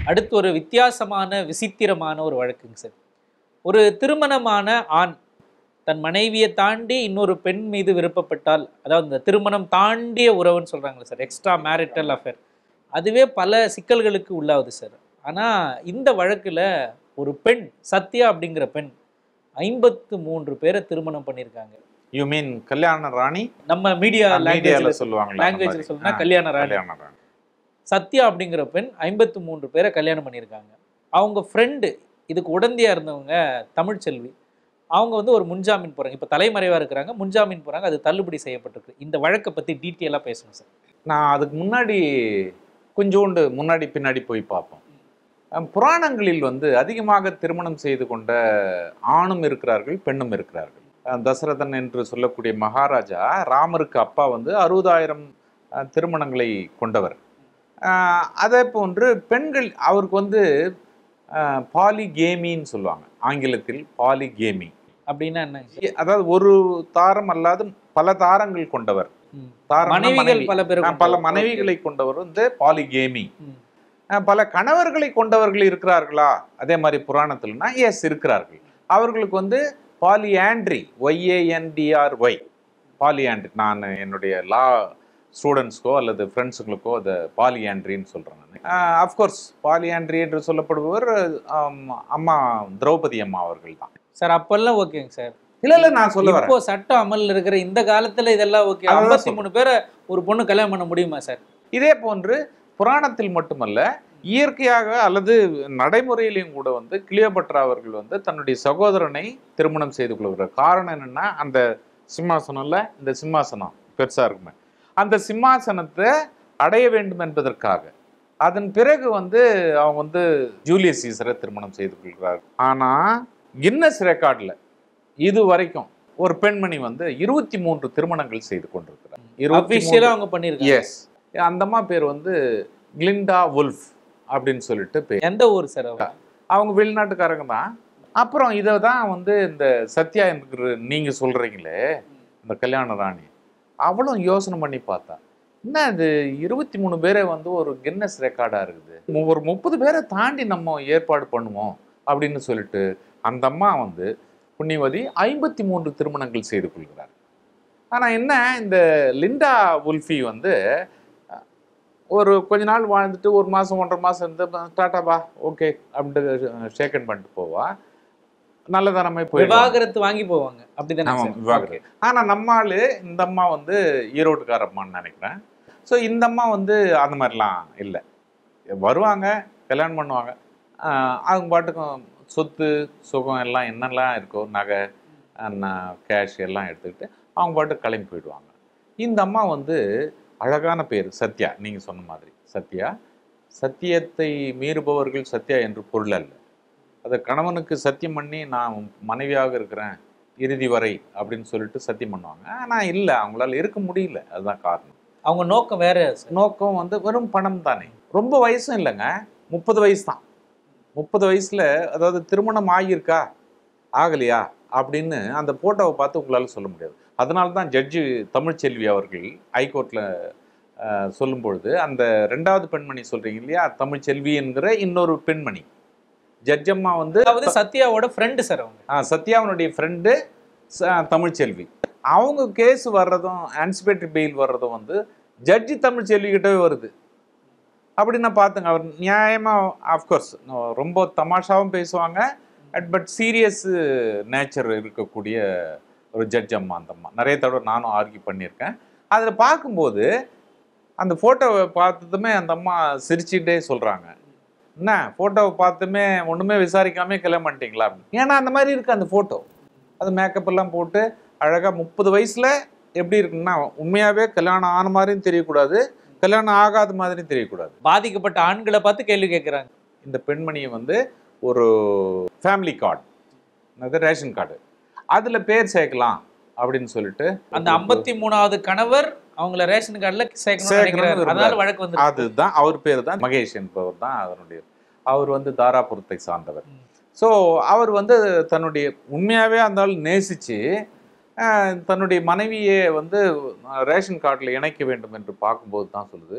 அடுத்து ஒரு வித்தியாசமான விசித்திரமான ஒரு வழக்குங்க சார் ஒரு திருமணமான ஆண் தன் மனைவியை தாண்டி இன்னொரு பெண் மீது விருப்பப்பட்டால் அதாவது இந்த திருமணம் தாண்டிய உறவுன்னு சொல்றாங்களே சார் எக்ஸ்ட்ரா மேரிட்டல் அஃபேர் அதுவே பல சிக்கல்களுக்கு உள்ளாகுது சார் ஆனா இந்த வழக்குல ஒரு பெண் சத்யா அப்படிங்கிற பெண் ஐம்பத்து மூன்று பேரை திருமணம் பண்ணியிருக்காங்க யூ மீன் கல்யாண ராணி நம்ம மீடியா மீடியால லாங்குவேஜ் சொல்லுவாங்க லாங்குவேஜ்ல சொல்லணும்னா கல்யாண ராணி கல்யாண ராணி சத்யா அப்படிங்கிற பெண் ஐம்பத்து மூன்று பேரை கல்யாணம் பண்ணியிருக்காங்க அவங்க ஃப்ரெண்டு இதுக்கு உடந்தையா இருந்தவங்க தமிழ்ச்செல்வி அவங்க வந்து ஒரு முன்ஜாமீன் போறாங்க இப்போ தலைமறைவா இருக்கிறாங்க முன்ஜாமீன் போறாங்க அது தள்ளுபடி செய்யப்பட்டிருக்கு இந்த வழக்கை பத்தி டீட்டெயிலாக பேசணும் சார் நான் அதுக்கு முன்னாடி கொஞ்சோண்டு முன்னாடி பின்னாடி போய் பார்ப்போம் அஹ் புராணங்களில் வந்து அதிகமாக திருமணம் செய்து கொண்ட ஆணும் இருக்கிறார்கள் பெண்ணும் இருக்கிறார்கள் அஹ் தசரதன் என்று சொல்லக்கூடிய மகாராஜா ராமருக்கு அப்பா வந்து அறுபதாயிரம் அஹ், திருமணங்களை கொண்டவர் அஹ், அதே போன்று பெண்கள் அவருக்கு வந்து பாலிகேமின்னு சொல்லுவாங்க ஆங்கிலத்தில் பாலிகேமி அப்படின்னா என்னங்க சார் அதாவது ஒரு தாரம் அல்லாது பல தாரங்கள் கொண்டவர் ம். தாரம்னா மனைவிகள் மனைவி. பல பேர் ஆஹ் பல மனைவிகளை கொண்டவர் வந்து பாலிகேமி ம். ஆஹ் பல கணவர்களை கொண்டவர்கள் இருக்கிறார்களா அதே மாதிரி புராணத்துலனா எஸ் இருக்கிறார்கள் அவர்களுக்கு வந்து பாலியாண்ட்ரி ஒய்ஏஎன்டிஆர் ஒய் பாலியாண்ட்ரி நான் என்னுடைய லா ஸ்டூடெண்ட்ஸ்க்கோ அல்லது ஃப்ரெண்ட்ஸுங்களுக்கோ அதை பாலியாண்ட்ரின்னு சொல்கிறேன் நான் அஃப்கோர்ஸ் பாலியாண்ட்ரி என்று சொல்லப்படுபவர் ஆம், அம்மா திரௌபதி அம்மா அவர்கள் தான் சார் அப்பெல்லாம் ஓகேங்க சார் இல்லை இல்லை நான் சொல்ல வரேன் இப்போ சட்டம் அமல்ல இருக்கிற இந்த காலத்துல இதெல்லாம் ஓகே அதுதான் ஐம்பத்தி மூணு பேரை ஒரு பொண்ணு கல்யாணம் பண்ண முடியுமா சார் இதே போன்று புராணத்தில் மட்டுமல்ல இயற்கையாக அல்லது நடைமுறையிலையும் கூட வந்து கிளியோபட்ரா அவர்கள் வந்து தன்னுடைய சகோதரனை திருமணம் செய்து கொள்கிறார் காரணம் என்னன்னா அந்த சிம்மாசனம்ல இந்த சிம்மாசனம் பெருசா இருக்குமே அந்த சிம்மாசனத்தை அடைய வேண்டும் என்பதற்காக அதன் பிறகு வந்து அவங்க வந்து ஜூலியஸ் சீசரை திருமணம் செய்து கொள்கிறார் ஆனா கின்னஸ் ரெக்கார்ட்ல இது வரைக்கும் ஒரு பெண்மணி வந்து இருபத்தி மூன்று திருமணங்கள் செய்து கொண்டிருக்கிறார் இருபத்தி அபிஷியலா அவங்க பண்ணிருக்காங்க எஸ் அந்த அம்மா பேர் வந்து கிளிண்டா வுல்ஃப் அப்படின்னு சொல்லிட்டு பேர் எந்த ஊர் சார் அவங்க அவங்க வெளிநாட்டுக்காரங்க தான் அப்புறம் இதை தான் வந்து இந்த சத்யா என்கிற நீங்க சொல்றீங்களே இந்த கல்யாண ராணி அவளும் யோசனை பண்ணி பார்த்தா என்ன இது இருபத்தி மூணு பேரை வந்து ஒரு கின்னஸ் ரெக்கார்டா இருக்குது மு- ஒரு முப்பது பேரை தாண்டி நம்ம ஏற்பாடு பண்ணுவோம் அப்படின்னு சொல்லிட்டு அந்த அம்மா வந்து புண்ணியவதி ஐம்பத்தி மூன்று திருமணங்கள் செய்து கொள்கிறார் ஆனா என்ன இந்த லிண்டா உல்ஃபி வந்து அஹ், ஒரு கொஞ்ச நாள் வாழ்ந்துட்டு ஒரு மாசம் ஒன்றரை மாசம் இருந்து டாட்டா பா ஓகே அப்படின்ட்டு ஷேக்கன் பண்ணிட்டு போவா நல்லதனமே போயிடுவா விவாகரத்து வாங்கி போவாங்க அப்படிதானே ஆமாம் சார் விவாகரத்து ஆனா நம்ம ஆளு இந்த அம்மா வந்து ஈரோட்டுக்கார அம்மான்னு நினைக்கிறேன் ஸோ இந்த அம்மா வந்து அந்த மாதிரிலாம் இல்லை வருவாங்க கல்யாணம் பண்ணுவாங்க ஆஹ் அவங்க பாட்டுக்கும் சொத்து சுகம் எல்லாம் என்னெல்லாம் இருக்கோ நகை கேஷ் எல்லாம் எடுத்துக்கிட்டு அவங்க பாட்டுக்கு கிளம்பி போயிடுவாங்க இந்த அம்மா வந்து அழகான பேர் சத்யா நீங்க சொன்ன மாதிரி சத்யா சத்தியத்தை மீறுபவர்கள் சத்யா என்று பொருள் அல்ல அது கணவனுக்கு சத்தியம் பண்ணி நான் உன் மனைவியாக இருக்கிறேன் இறுதி வரை அப்படின்னு சொல்லிட்டு சத்தியம் பண்ணுவாங்க ஆனா இல்லை அவங்களால இருக்க முடியல அதுதான் காரணம் அவங்க நோக்கம் வேற சார் நோக்கம் வந்து வெறும் பணம் தானே ரொம்ப வயசும் இல்லைங்க முப்பது வயசு தான் முப்பது வயசுல அதாவது திருமணம் ஆகியிருக்கா ஆகலையா அப்படின்னு அந்த போட்டோவை பார்த்து உங்களால சொல்ல முடியாது அதனால தான் ஜட்ஜு தமிழ்ச்செல்வி அவர்கள் ஹைகோர்ட்ல அஹ், சொல்லும் பொழுது அந்த ரெண்டாவது பெண்மணி சொல்றீங்க இல்லையா தமிழ்ச்செல்வி என்கிற இன்னொரு பெண்மணி ஜட்ஜம்மா வந்து அதாவது சத்யாவோட ஃப்ரெண்டு சார் அவங்க ஆ, சத்யாவினுடைய ஃப்ரெண்டு தமிழ்ச்செல்வி அவங்க கேஸ் வர்றதும் ஆன்சிபேட்டரி பெயில் வர்றதும் வந்து ஜட்ஜி தமிழ்ச்செல்வி கிட்டவே வருது அப்படி நான் பார்த்துங்க அவர் நியாயமாக ஆஃப்கோர்ஸ் ரொம்ப தமாஷாவும் பேசுவாங்க பட் சீரியஸ் நேச்சர் இருக்கக்கூடிய ஒரு ஜட்ஜ் அம்மா அந்த அம்மா நிறைய தடவை நானும் ஆர்கியூ பண்ணியிருக்கேன் அதில் பார்க்கும்போது அந்த ஃபோட்டோவை பார்த்ததுமே அந்த அம்மா சிரிச்சுட்டே சொல்கிறாங்க என்ன ஃபோட்டோவை பார்த்துமே ஒன்றுமே விசாரிக்காமே கல்யாணம் பண்ணிட்டீங்களா அப்படின்னு. ஏன்னா அந்த மாதிரி இருக்கு அந்த ஃபோட்டோ அது மேக்கப் எல்லாம் போட்டு அழகாக முப்பது வயசில் எப்படி இருக்குன்னா உண்மையாகவே கல்யாணம் ஆன மாதிரியும் தெரியக்கூடாது கல்யாணம் ஆகாத மாதிரியும் தெரியக்கூடாது பாதிக்கப்பட்ட ஆண்களை பார்த்து கேள்வி கேட்கறாங்க இந்த பெண்மணியை வந்து ஒரு ஃபேமிலி கார்டு அது ரேஷன் கார்டு அதில் பேர் சேர்க்கலாம் அப்படின்னு சொல்லிட்டு அந்த ஐம்பத்தி மூணாவது கணவர் அவங்கள ரேஷன் கார்டுல சேர்க்கணும்னு சேர்க்கணும்னு நினைக்கிறாரு விரும்புறாரு. அதனால வழக்கு வந்து அதுதான் அவர் பேர் தான் மகேஷ் என்பவர் தான் அதனுடைய அவர் வந்து தாராபுரத்தை சார்ந்தவர் ம். ஸோ அவர் வந்து தன்னுடைய உண்மையாகவே அந்த ஆள் நேசித்து தன்னுடைய மனைவியை வந்து அஹ், ரேஷன் கார்டில் இணைக்க வேண்டும் என்று பார்க்கும்போது தான் சொல்லுது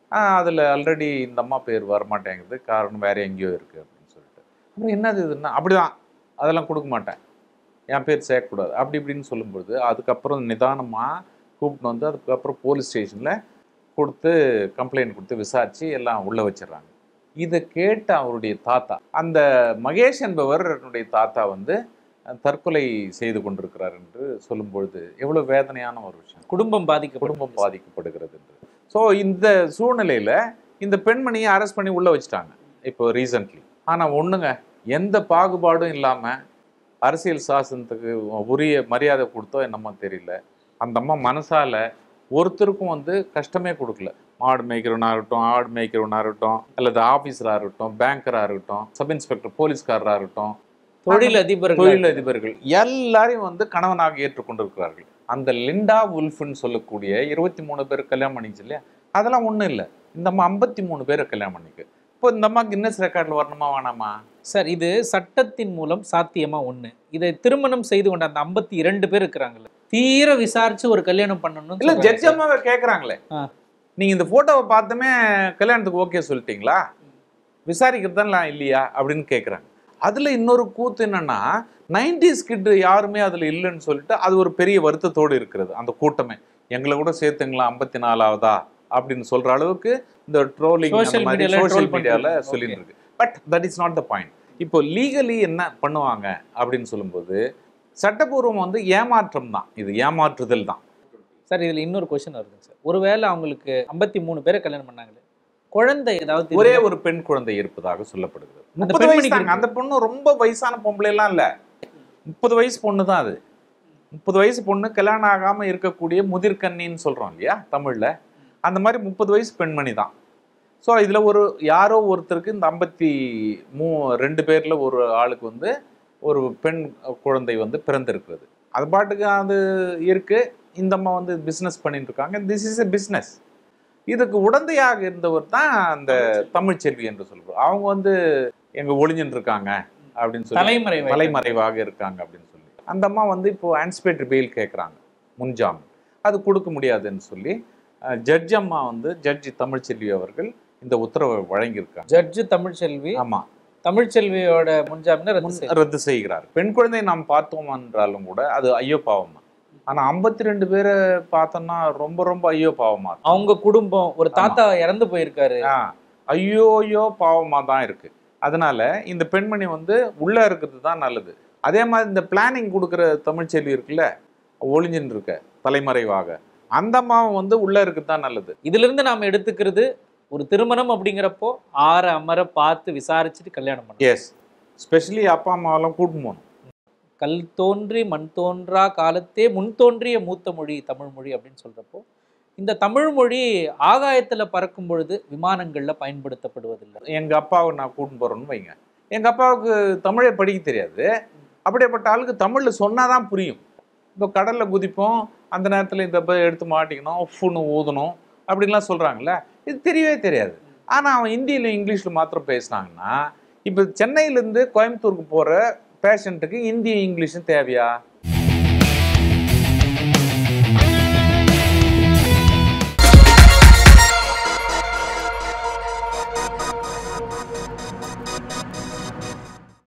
அதில் ஆல்ரெடி இந்த அம்மா பேர் வரமாட்டேங்குது காரணம் வேற எங்கேயோ இருக்குது அப்படின்னு சொல்லிட்டு அப்புறம் என்னது இதுன்னா அப்படிதான் அதெல்லாம் கொடுக்க மாட்டேன் என் பேர் சேர்க்கக்கூடாது அப்படி இப்படின்னு சொல்லும்பொழுது அதுக்கப்புறம் நிதானமாக கூப்பிட்டு வந்து அதுக்கப்புறம் போலீஸ் ஸ்டேஷனில் கொடுத்து கம்ப்ளைண்ட் கொடுத்து விசாரித்து எல்லாம் உள்ளே வச்சிடுறாங்க இதை கேட்ட அவருடைய தாத்தா அந்த மகேஷ் என்பவர் என்னுடைய தாத்தா வந்து அஹ், தற்கொலை செய்து கொண்டிருக்கிறார் என்று சொல்லும்பொழுது எவ்வளோ வேதனையான ஒரு விஷயம் குடும்பம் பாதிக்கப்படும் குடும்பம் பாதிக்கப்படுகிறது என்று ஸோ இந்த சூழ்நிலையில இந்த பெண்மணியை அரெஸ்ட் பண்ணி உள்ள வச்சுட்டாங்க இப்போ ரீசன்ட்லி ஆனா ஒண்ணுங்க எந்த பாகுபாடும் இல்லாம அரசியல் சாசனத்துக்கு உரிய மரியாதை கொடுத்தோ என்னமோ தெரியல அந்த அம்மா மனசால ஒருத்தருக்கும் வந்து கஷ்டமே கொடுக்கல மாடு மேய்க்கிறவனா இருக்கட்டும் ஆடு மேய்க்கிறவனா இருக்கட்டும் அல்லது ஆபீசரா இருக்கட்டும் பேங்கரா இருக்கட்டும் சப் இன்ஸ்பெக்டர் போலீஸ்காரரா இருக்கட்டும் தொழில் அதிபர்கள் தொழில் அதிபர்கள் எல்லாரையும் வந்து கணவனாக ஏற்றுக்கொண்டிருக்கிறார்கள் அந்த லிண்டா உல்ஃப்னு சொல்லக்கூடிய இருபத்தி மூணு பேர் கல்யாணம் பண்ணிச்சு இல்லையா அதெல்லாம் ஒண்ணும் இல்லை இந்த அம்மா ஐம்பத்தி மூணு பேரை கல்யாணம் பண்ணிக்கு இப்போ இந்த அம்மா கின்னஸ் ரெக்கார்டில் வரணுமா வேணாமா சார் இது சட்டத்தின் மூலம் சாத்தியமா ஒண்ணு இதை திருமணம் செய்து கொண்ட அந்த ஐம்பத்தி இரண்டு பேர் இருக்கிறாங்கல்ல தீர விசாரிச்சு ஒரு கல்யாணம் பண்ணணும்னு இல்ல சொல்றாங்க ஜட்ஜ் அம்மாவை கேட்குறாங்களே ஆ. நீங்க இந்த போட்டோவை பார்த்தமே கல்யாணத்துக்கு ஓகே சொல்லிட்டீங்களா விசாரிக்கிறதுலாம் இல்லையா அப்படின்னு கேட்குறாங்க அதுல இன்னொரு கூத்து என்னன்னா நைன்டிஸ் கிட் யாருமே அதுல இல்லைன்னு சொல்லிட்டு அது ஒரு பெரிய வருத்தத்தோடு இருக்கிறது அந்த கூட்டமே எங்களை கூட சேர்த்துங்களா ஐம்பத்தி நாலாவதா அப்படின்னு சொல்ற அளவுக்கு இந்த ட்ரோலிங் Social media ல troll சோஷியல் மீடியால பண்ணிட்டு சொல்லிட்டு இருக்கு but that is not the point இப்போ லீகலி என்ன பண்ணுவாங்க அப்படின்னு சொல்லும்போது சட்டபூர்வம் வந்து ஏமாற்றம் தான் இது ஏமாற்றுதல் தான் சார் இதுல இன்னொரு கொஸ்டின் வருதுங்க சார் ஒருவேளை அவங்களுக்கு ஐம்பத்தி மூணு பேரை கல்யாணம் பண்ணாங்களே குழந்தை ஏதாவது ஒரே இருந்தா- ஒரு பெண் குழந்தை இருப்பதாக சொல்லப்படுகிறது அந்த முப்பது பெண்மணிக்கு வயசு தாங்க இருக்கு. அந்த பொண்ணு ரொம்ப வயசான பொம்பளை எல்லாம் இல்ல முப்பது வயசு பொண்ணு தான் அது முப்பது வயசு பொண்ணு கல்யாணம் ஆகாம இருக்கக்கூடிய முதிர்கன்னின்னு சொல்றோம் இல்லையா தமிழ்ல அந்த மாதிரி முப்பது வயசு பெண்மணி தான் ஸோ இதுல ஒரு யாரோ ஒருத்தருக்கு இந்த ஐம்பத்தி மூ ரெண்டு பேர்ல ஒரு ஆளுக்கு வந்து ஒரு பெண் குழந்தை வந்து பிறந்திருக்கிறது அது பாட்டுக்கு அது இருக்கு இந்த அம்மா வந்து பிஸ்னஸ் பண்ணிட்டு இருக்காங்க திஸ் இஸ் எ பிஸ்னஸ் இதுக்கு உடந்தையாக இருந்தவர் தான் அந்த தமிழ்ச்செல்வி என்று சொல்றோம் அவங்க வந்து எங்க ஒளிஞ்சுட்டு இருக்காங்க அப்படின்னு சொல்லி தலைமறை தலைமறைவாக இருக்காங்க அப்படின்னு சொல்லி அந்த அம்மா வந்து இப்போ ஆன்ஸ்பேட்டர் பெயில் கேட்குறாங்க முன்ஜாமீன் அது கொடுக்க முடியாதுன்னு சொல்லி ஜட்ஜ் அம்மா வந்து ஜட்ஜி தமிழ்ச்செல்வி அவர்கள் இந்த உத்தரவை வழங்கியிருக்காங்க ஜட்ஜு தமிழ்ச்செல்வி ஆமா தமிழ்ச்செல்வியோட முன்ஜாமீனை ரத்து முன் செய்தார். ரத்து செய்கிறார் பெண் குழந்தை நாம் பார்த்தோம் என்றாலும் கூட அது ஐயோ பாவமா ஆனா ஐம்பத்தி ரெண்டு பேரை பார்த்தோம்னா ரொம்ப ரொம்ப ஐயோ பாவமா இருக்கு. அவங்க குடும்பம் ஒரு தாத்தா இறந்து போயிருக்காரு ஆ, ஐயோ ஐயோ பாவமா தான் இருக்கு அதனால இந்த பெண்மணி வந்து உள்ள இருக்கிறது தான் நல்லது அதே மாதிரி இந்த பிளானிங் கொடுக்குற தமிழ்ச்செல்வி இருக்குல்ல ஒளிஞ்சுன்னு இருக்க தலைமறைவாக அந்த அம்மாவும் வந்து உள்ள இருக்கிறது தான் நல்லது இதுல இருந்து நாம எடுத்துக்கிறது ஒரு திருமணம் அப்படிங்கிறப்போ ஆற அமர பார்த்து விசாரிச்சுட்டு கல்யாணம் பண்ணணும் எஸ் ஸ்பெஷலி அப்பா அம்மாவெல்லாம் கூட்டு போகணும் கல் தோன்றி மண் தோன்றா காலத்தே முன் தோன்றிய மூத்த மொழி தமிழ் மொழி அப்படின்னு சொல்றப்போ இந்த தமிழ் மொழி ஆகாயத்துல பறக்கும் பொழுது விமானங்கள்ல பயன்படுத்தப்படுவதில்லை எங்க அப்பாவை நான் கூட்டின்னு போறேன்னு வைங்க எங்க அப்பாவுக்கு தமிழே படிக்க தெரியாது அப்படியேப்பட்ட ஆளுக்கு தமிழ்ல சொன்னாதான் புரியும் இப்போ கடல்ல குதிப்போம் அந்த நேரத்துல இந்த ப- எடுத்து மாட்டிக்கணும் உஃப்னு ஊதணும் அப்படின்லாம் சொல்றாங்கல்ல இது தெரியவே தெரியாது ஆனா அவன் ஹிந்தியில இங்கிலீஷ்ல மாத்திரம் பேசினாங்கன்னா இப்போ சென்னையிலேருந்து கோயம்புத்தூருக்கு போற பேஷண்ட்டுக்கு ஹிந்தி இங்கிலீஷும் தேவையா